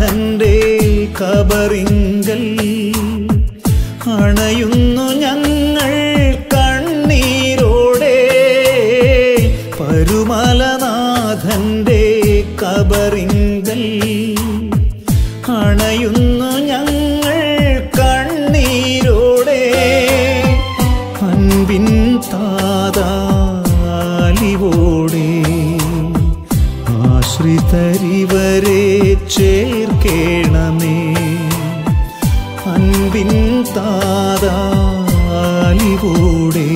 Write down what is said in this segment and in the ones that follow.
നാഥന്റെ കബറിങ്കൽ അണയുന്നു ഞങ്ങൾ കണ്ണീരോടെ പരുമലനാഥന്റെ കബറിങ്കൽ അണയുന്നു ഞങ്ങൾ കണ്ണീരോടെ അൻപിൻ താതാലിവോടെ ആശ്രിതരിവരെ ചേർക്കേണമേ അൻപിൻ താതാലിവോടെ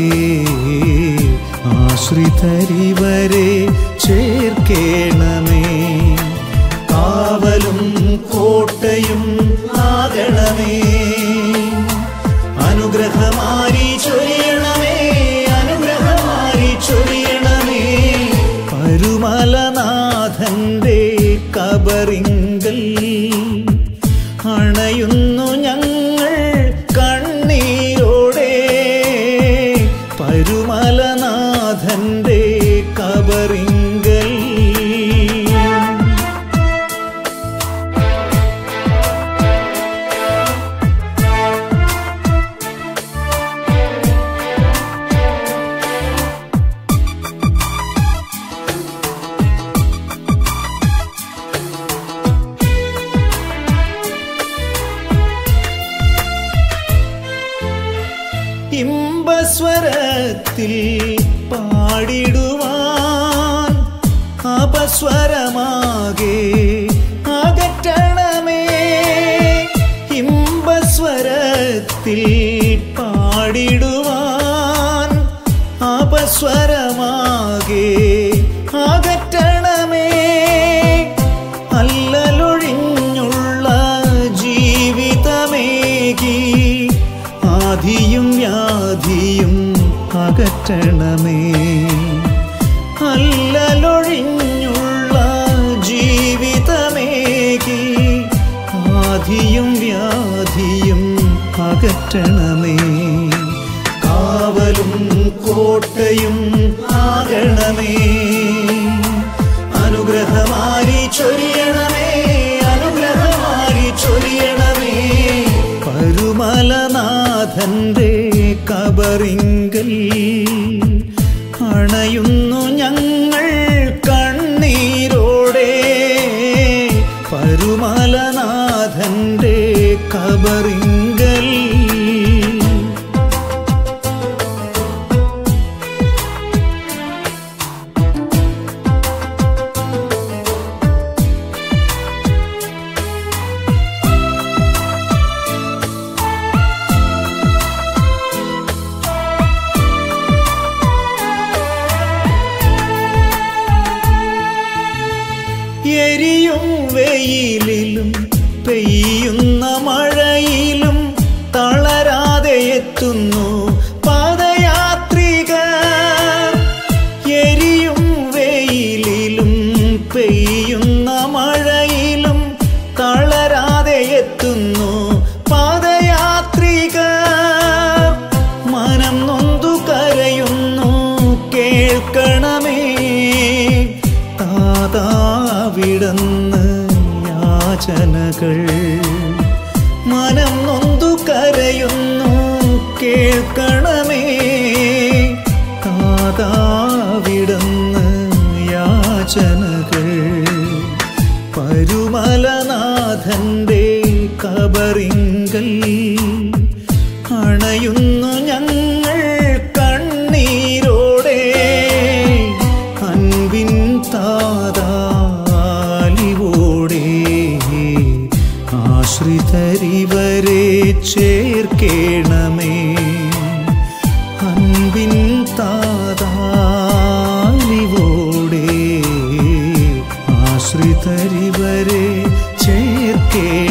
ആശ്രിതരിവരെ ചേർക്കേണമേ കാവലും കോട്ടയും ആകണമേ അനുഗ്രഹമാരി ചൊരിയണമേ അനുഗ്രഹമാരി ചൊരിയണമേ പരുമലനാഥന്റെ കബറിങ്കൽ അണയുന്നു ഞങ്ങൾ കണ്ണീരോടെ പരുമലനാഥന്റെ കബറിങ്കൽ ഇമ്പസ്വരത്തിൽ പാടിടുവാൻ അപസ്വരമാകെ അകറ്റണമേ ഇമ്പസ്വരത്തിൽ പാടിടുവാൻ അപസ്വരമാകെ അകറ്റണമേ അല്ലലൊഴിഞ്ഞുള്ള ജീവിതമേകി ആധിയും വ്യാധിയും അകറ്റണമേ അല്ലലൊഴിഞ്ഞുള്ള ജീവിതമേകി ആധിയും വ്യാധിയും അകറ്റണമേ കാവലും കോട്ടയും ആകണമേ അനുഗ്രഹമാരി ചൊരിയണമേ അനുഗ്രഹമാരി ചൊരിയണമേ പരുമലനാഥന്റെ കബറിങ്കൽ അണയുന്നു ഞങ്ങൾ കണ്ണീരോടെ പരുമലനാഥന്റെ കബറിങ്കൽ എരിയും വെയിലിലും പെയ്യുന്ന മഴയിലും തളരാതെ എത്തുന്നു പാദയാത്രിക എരിയും വെയിലിലും പെയ്യുന്ന മഴയിലും തളരാതെ എത്തുന്നു പാദയാത്രിക മനം നൊന്തു കരയുന്നു കേൾക്കണമേ താതാവിടന്ന് യാചനകൾ മനം നൊന്തു കരയുന്നു കേൾക്കണമേ താതാവിടന്ന് യാചനകൾ പരുമലനാഥന്റെ കബറിങ്കൽ അണയുന്നു ഞങ്ങൾ കണ്ണീരോടെ അൻപിൻ താതാലിവോടെ ആശ്രിതരിവരെ ചേർക്കേണമേ അൻപിൻ താതാലിവോടെ ആശ്രിതരിവരെ ചേർക്കേണമേ